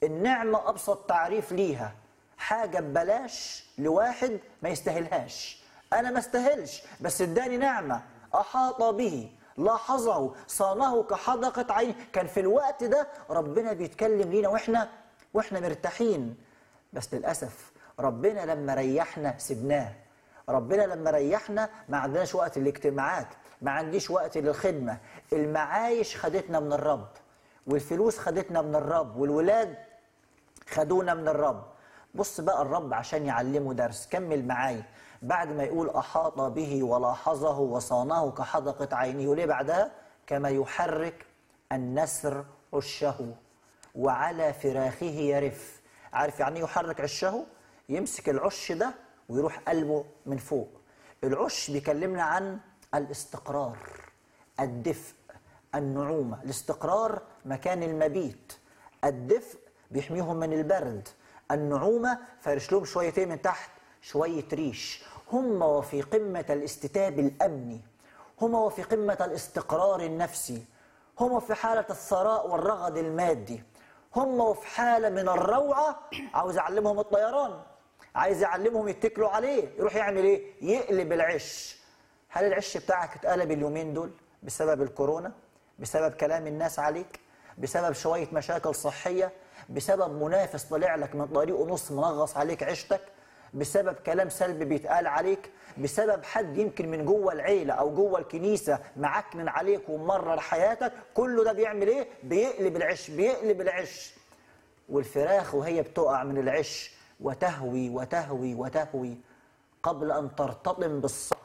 النعمة أبسط تعريف ليها حاجة ببلاش لواحد ما يستاهلهاش أنا ما استاهلش بس اداني نعمة أحاط به لاحظه صانه كحدقة عين كان في الوقت ده ربنا بيتكلم لينا وإحنا وإحنا مرتاحين بس للأسف ربنا لما ريحنا سبناه ربنا لما ريحنا ما عندناش وقت للاجتماعات ما عنديش وقت للخدمة المعايش خدتنا من الرب والفلوس خدتنا من الرب والولاد خدونا من الرب بص بقى الرب عشان يعلمه درس كمل معاي بعد ما يقول أحاط به ولاحظه وصانه كحدقة عينه يقول إيه بعدها كما يحرك النسر عشه وعلى فراخه يرف عارف يعني إيه يحرك عشه يمسك العش ده ويروح قلبه من فوق العش بيكلمنا عن الاستقرار الدفء النعومة الاستقرار مكان المبيت الدفء بيحميهم من البرد النعومة فرش لهم شويتين من تحت شوية ريش هم وفي قمة الاستتاب الأمني هم وفي قمة الاستقرار النفسي هم في حالة الثراء والرغد المادي هم وفي حالة من الروعة عاوز أعلمهم الطيران عايز يعلمهم يتكلوا عليه يروح يعمل ايه يقلب العش هل العش بتاعك اتقلب اليومين دول بسبب الكورونا بسبب كلام الناس عليك بسبب شوية مشاكل صحية بسبب منافس طلع لك من طريقه نص منغص عليك عيشتك بسبب كلام سلبي بيتقال عليك بسبب حد يمكن من جوه العيلة أو جوه الكنيسة معكنن عليك ومرر حياتك كله ده بيعمل إيه؟ بيقلب العش بيقلب العش والفراخ وهي بتقع من العش وتهوي وتهوي وتهوي قبل أن ترتطم بالصخر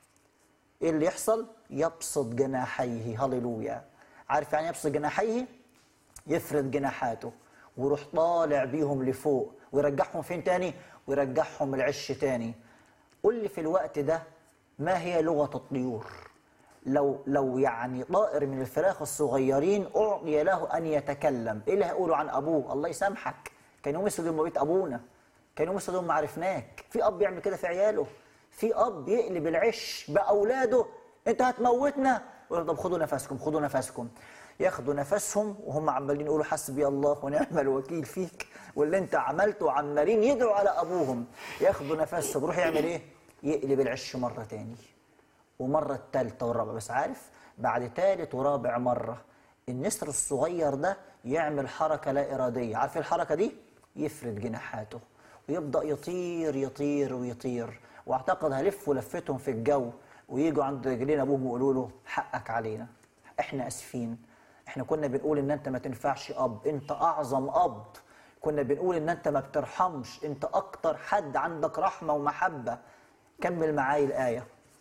إيه اللي يحصل؟ يبسط جناحيه هللويا عارف يعني يبسط جناحيه؟ يفرد جناحاته ويروح طالع بيهم لفوق ويرجعهم فين تاني؟ ويرجعهم العش تاني قل لي في الوقت ده ما هي لغة الطيور؟ لو لو يعني طائر من الفراخ الصغيرين أعطي له أن يتكلم إيه اللي هيقولوا عن أبوه؟ الله يسامحك كان يوم يسود يوم بيت أبونا كان يوم يسود يوم ما عرفناك في أب يعمل كده في عياله في أب يقلب العش بأولاده أنت هتموتنا يقول طب خدوا نفسكم خدوا نفسكم ياخدوا نفسهم وهم عمالين يقولوا حسبي الله ونعم الوكيل فيك واللي انت عملته عمالين يدعوا على ابوهم ياخدوا نفسهم يروح يعمل ايه؟ يقلب العش مره تاني ومرة التالتة والرابعة بس عارف بعد تالت ورابع مرة النسر الصغير ده يعمل حركة لا إرادية عارف الحركة دي؟ يفرد جناحاته ويبدأ يطير يطير ويطير واعتقد هلف لفتهم في الجو ويجوا عند رجلين أبوهم ويقولوا له حقك علينا احنا أسفين احنا كنا بنقول ان انت ما تنفعش اب انت اعظم اب كنا بنقول ان انت ما بترحمش انت اكتر حد عندك رحمة ومحبة كمل معاي الآية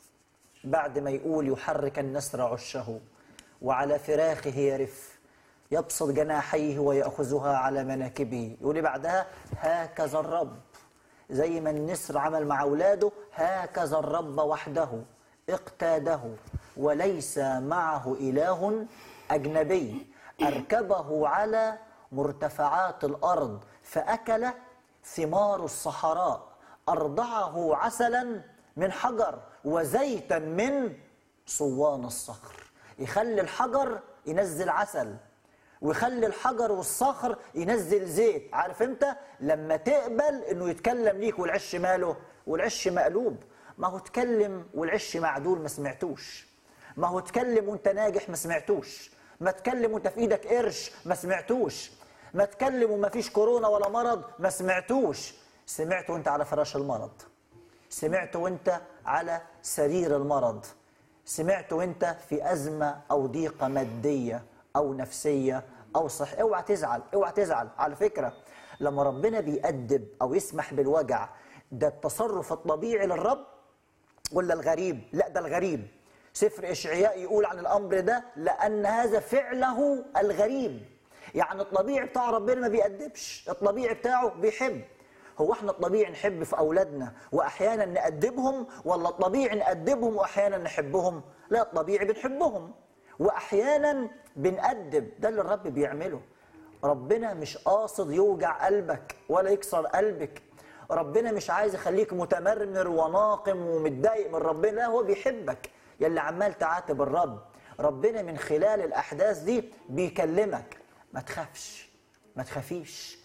بعد ما يقول يحرك النسر عشه وعلى فراخه يرف يبسط جناحيه ويأخذها على مناكبه يقول بعدها هكذا الرب زي ما النسر عمل مع أولاده هكذا الرب وحده اقتاده وليس معه إله أجنبي أركبه على مرتفعات الأرض فأكل ثمار الصحراء أرضعه عسلا من حجر وزيتا من صوان الصخر يخلي الحجر ينزل عسل ويخلي الحجر والصخر ينزل زيت عارف انت لما تقبل انه يتكلم ليك والعش ماله والعش مقلوب ما هو اتكلم والعش معدول ما سمعتوش ما هو اتكلم وانت ناجح ما سمعتوش ما اتكلم وانت في ايدك قرش ما سمعتوش ما اتكلم وما فيش كورونا ولا مرض ما سمعتوش سمعت وانت على فراش المرض سمعت وانت على سرير المرض سمعت وانت في أزمة أو ضيقة مادية أو نفسية أو صح اوعى تزعل اوعى تزعل على فكرة لما ربنا بيأدب أو يسمح بالوجع ده التصرف الطبيعي للرب ولا الغريب لا ده الغريب سفر إشعياء يقول عن الأمر ده لأن هذا فعله الغريب يعني الطبيعي بتاع ربنا ما بيأدبش الطبيعي بتاعه بيحب هو احنا الطبيعي نحب في اولادنا واحيانا نأدبهم ولا الطبيعي نأدبهم واحيانا نحبهم لا الطبيعي بنحبهم واحيانا بنأدب ده اللي الرب بيعمله ربنا مش قاصد يوجع قلبك ولا يكسر قلبك ربنا مش عايز يخليك متمرمر وناقم ومتضايق من ربنا لا هو بيحبك يلي عمال تعاتب الرب ربنا من خلال الاحداث دي بيكلمك ما تخافش ما تخافيش